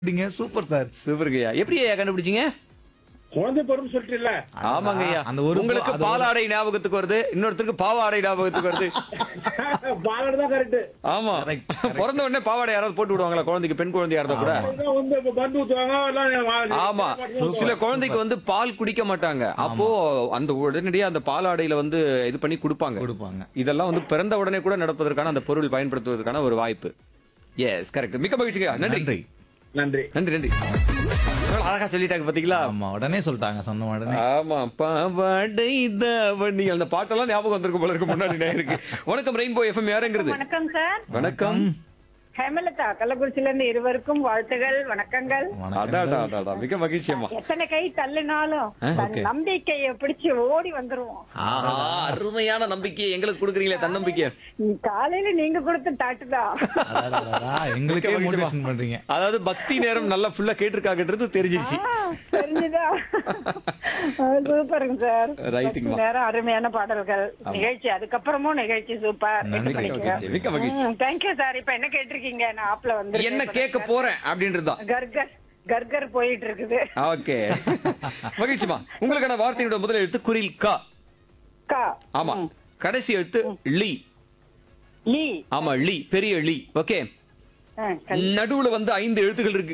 அப்படிங்க super sir சூப்பருங்கய்யா எப்படி ஐயா கண்டுபிடிச்சீங்க குழந்தை பருவம் சொல்லிட்டுல ஆமாங்க ஐயா அந்த ஒரு உங்களுக்கு அது ஒரு- பாலாடை ஞாபகத்துக்கு வருது இன்னொருத்தருக்கு பாவாடை ஞாபகத்துக்கு வருது பாலர் தான் கரெக்ட் ஆமா Correct, correct. பிறந்த உடனே பாவாடை யாராவது போட்டு விடுவாங்களா குழந்தைக்கு பெண் குழந்தையா இருந்தா கூட வந்து இப்ப பந்து ஊத்துவாங்க எல்லாம் ஆமா சில குழந்தைக்கு வந்து பால் குடிக்க மாட்டாங்க அப்போ அந்த உடனடியா அந்த பாலாடையில வந்து இது பண்ணி கொடுப்பாங்க கொடுப்பாங்க இதெல்லாம் வந்து பிறந்த உடனே கூட நடப்பதற்கான அந்த பொருள் பயன்படுத்துவதற்கான ஒரு வாய்ப்பு எஸ் கரெக்ட் மிக்க மகிழ்ச்சிங்க நன்றி நன்றி நன்றி நன்றி நன்றி எவ்வளவு அழகா சொல்லிட்டாங்க பாத்தீங்களா ஆமா உடனே சொல்லிட்டாங்க சொன்ன உடனே ஆமா பாவாடை தாவணி அந்த பாட்டெல்லாம் ஞாபகம் வந்திருக்கும் போல இருக்கு முன்னாடி நான் இருக்கு வணக்கம் ரெயின்போ எஃப்எம் யாருங்கிறது வணக்கம் சார் வணக்கம் ஹேமலதா கள்ளக்குறிச்சில இருந்து இருவருக்கும் வாழ்த்துகள் வணக்கங்கள் அதான் அதான், அதான் அதான். மிக மகிழ்ச்சி அம்மா எத்தனை கை தள்ளினாலும் தன் okay. நம்பிக்கைய பிடிச்சு ஓடி வந்துருவோம் ஆஹா அருமையான நம்பிக்கையை எங்களுக்கு கொடுக்குறீங்களே தன்னம்பிக்கை நீ காலையில நீங்க கொடுத்த தாட்டுதான் அடடடடா, எங்களுக்கே மிக்க மகிழ்ச்சிமா. மோட்டிவேஷன் பண்றீங்க அதாவது பக்தி நேரம் நல்லா ஃபுல்லா கேட்டிருக்காங்கன்றது தெரிஞ்சிருச்சு ஆ, தெரிஞ்சுதா சூப்பருங்க சார் ரைட்டுங்கம்மா. நேரம் அருமையான பாடல்கள் நிகழ்ச்சி அதுக்கப்புறமும் நிகழ்ச்சி சூப்பர் நன்றி. மிக்க மகிழ்ச்சி மிக்க மகிழ்ச்சி தேங்க்யூ சார் இப்ப என்ன கேட்டிருக்கீங்க நான் ஆப்ல வந்து என்ன கேட்க போறேன் அப்படின்றதுதான் கர்கர் கர்கர் போயிட்டு இருக்குது ஓகே மகிழ்ச்சிமா உங்களுக்கான வார்த்தையோட முதல் எழுத்து குரில் கா கா ஆமா கடைசி எழுத்து லீ லீ ஆமா லீ பெரிய லீ ஓகே ஆ, கல்- நடுவுல வந்து ஐந்து எழுத்துகள் இருக்கு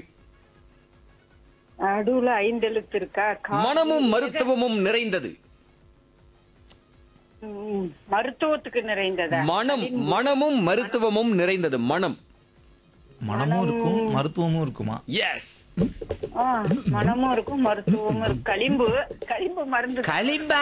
நடுவுல ஐந்து எழுத்து இருக்கா கா- மனமும் மருத்துவமும் நிறைந்தது ம், மருத்துவத்துக்கு நிறைந்ததா மனம் மனமும் மருத்துவமும் நிறைந்தது மனம் மனமும் இருக்கும் மருத்துவமும் இருக்குமா எஸ் ஆ, மனமும் இருக்கும் மருத்துவமும் இருக்கும் களிம்பு களிம்பு மருந்து களிம்பா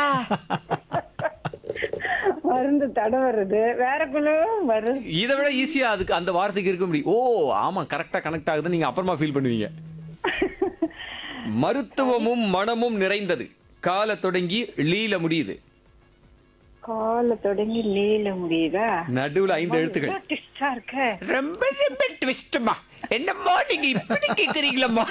மருந்து தடவுறது வேற குழு வருது இதை விட ஈஸியா அதுக்கு அந்த வார்த்தைக்கு இருக்க முடியும் ஓ ஆமா கரெக்டா கனெக்ட் ஆகுதுன்னு நீங்க அப்புறமா ஃபீல் பண்ணுவீங்க மருத்துவமும் மனமும் நிறைந்தது கால தொடங்கி லீல முடியுது கால தொடங்கி லீல முடியுதா நடுவுல ஐந்து எழுத்துக்கள் இவ்வளவு twist ஆ இருக்க ரொம்ப ரொம்ப ட்விஸ்ட்மா என்னம்மா நீங்க இப்படி கேக்குறீங்களம்மா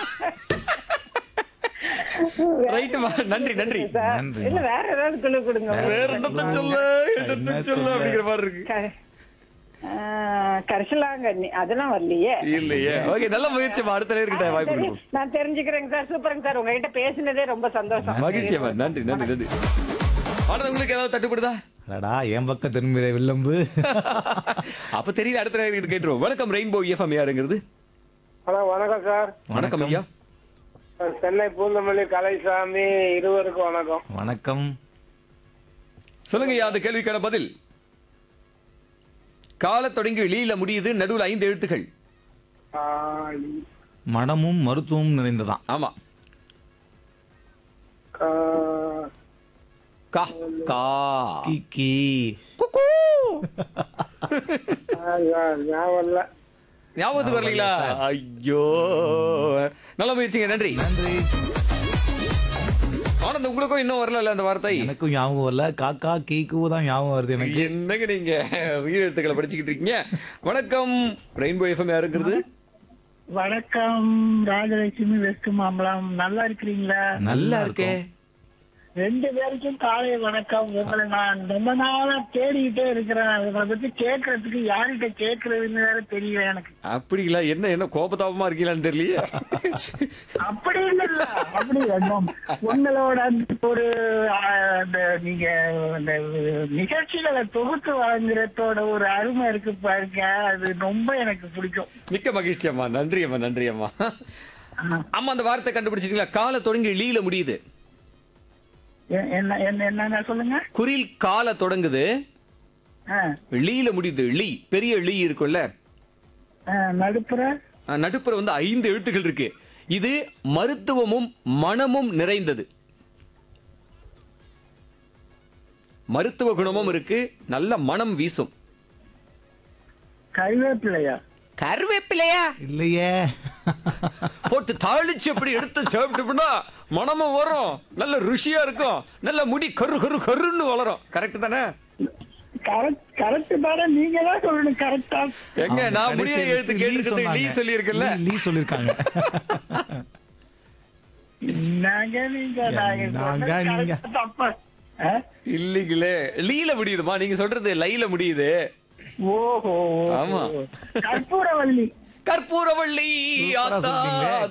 ரைட்டுமா நன்றி நன்றி சார், நன்றி. இல்ல வேற ஏதாவது குழு கொடுங்க வேற என்னத்த சொல்ல என்னத்த என்ன சொல்ல சொல்ல? அப்படிங்கிற மாதிரி இருக்கு க- ஆ, கரிசலாங்கண்ணி அதெல்லாம் வரலையே இல்லையே ஓகே நல்ல முயற்சிமா அடுத்த நேர்கிட்ட வாய்ப்பு சரி, கொடுப்போம் நான் தெரிஞ்சுக்கிறேங்க சார் சூப்பருங்க சார் உங்ககிட்ட பேசினதே ரொம்ப சந்தோஷம் மகிழ்ச்சியம்மா நன்றி நன்றி நன்றி ஆனா உங்களுக்கு ஏதாவது தட்டுப்படுதா அடடா என் பக்கம் திரும்பிய வில்லம்பு அப்ப தெரியல அடுத்த நேர்கிட்ட கேட்டுருவோம் வணக்கம் ரெயின்போ எஃப்எம் யாருங்கிறது ஹலோ வணக்கம் சார் வணக்கம் ஐயா சென்னை பூந்தமல்லி கலைசாமி இருவருக்கும் வணக்கம் வணக்கம் சொல்லுங்க ஐயா அந்த கேள்விக்கான பதில் கால தொடங்கி வெளியில முடியுது நடுவுல ஐந்து எழுத்துக்கள் ஆ, மனமும் மருத்துவமும் நிறைந்ததான் ஆமா ஆ, கா கா கிக்கி குக்கூ. ஆ, ஞாபகம் இல்ல ஞாபகத்துக்கு வரலீங்களா ஐயோ நல்ல முயற்சிங்க நன்றி நன்றி ஆனந்த் உங்களுக்கும் இன்னும் வரல அந்த வார்த்தை எனக்கும் ஞாபகம் வரல காக்கா கீக்கு தான் ஞாபகம் வருது எனக்கு என்னங்க நீங்க உயிரெழுத்துக்களை படிச்சுக்கிட்டு இருக்கீங்க வணக்கம் ரெயின்போ எஃப்எம் யாருங்கிறது வணக்கம் ராஜலட்சுமி வெஸ்ட் மாம்பலம் நல்லா இருக்கிறீங்களா நல்லா இருக்கே ரெண்டு பேருக்கும் காலை வணக்கம் உங்களை நான் ரொம்ப நாளா தேடிக்கிட்டே இருக்கிறேன் உங்களை பத்தி கேட்கறதுக்கு யார்கிட்ட கேட்கறதுன்னு வேற தெரியல எனக்கு அப்படிங்களா என்ன என்ன கோபதாபமா இருக்கீங்களான்னு தெரியலையே அப்படி இல்ல இல்ல அப்படி இல்லை. உங்களோட அந்த ஒரு ஆ, அந்த நீங்க அந்த நிகழ்ச்சிகளை தொகுத்து வழங்குறதோட ஒரு அருமை இருக்கு பாருங்க அது ரொம்ப எனக்கு பிடிக்கும் மிக்க மகிழ்ச்சி அம்மா நன்றி அம்மா நன்றி அம்மா அம்மா அந்த வார்த்தை கண்டுபிடிச்சிட்டீங்களா கால தொடங்கி லீல முடியுது எ- என்ன என்ன என்னங்க சொல்லுங்க குரில் கால தொடங்குது ஆ, லீல முடியுது லீ பெரிய லீ இருக்கும்ல ஆ, நடுப்புற அஹ், நடுப்புற வந்து ஐந்து எழுத்துக்கள் இருக்கு இது மருத்துவமும் மனமும் நிறைந்தது மருத்துவ குணமும் இருக்கு நல்ல மனம் வீசும் கருவேப்பிலையா கருவேப்பிலையா இல்லையே போட்டு தாளிச்சு அப்படி எடுத்து சாப்பிட்டோம்னா மனமும் வரும் நல்ல ருசியா இருக்கும் நல்ல முடி கரு கரு கருன்னு வளரும் கரெக்ட் தானே கரெக்ட் கரெக்ட் தானே நீங்க தான் சொல்லணும் கரெக்டா எங்க நான் முடிய கடைசி எழுத்து லீ கேட்டு சொன்னாங்க. லீ சொல்லியிருக்கேன்ல லீ- லீ சொல்லிருக்காங்க நாங்க நீங்க நாங்க நாங்க, சொன்னது நீங்க. correct தப்பா ஆ? இல்லீங்களே லீல முடியுதுமா நீங்க சொல்றது லைல முடியுது ஓஹோ ஆமா. கற்பூரவள்ளி கற்பூரவள்ளி சூப்பரா ஆத்தா சொல்றீங்களே.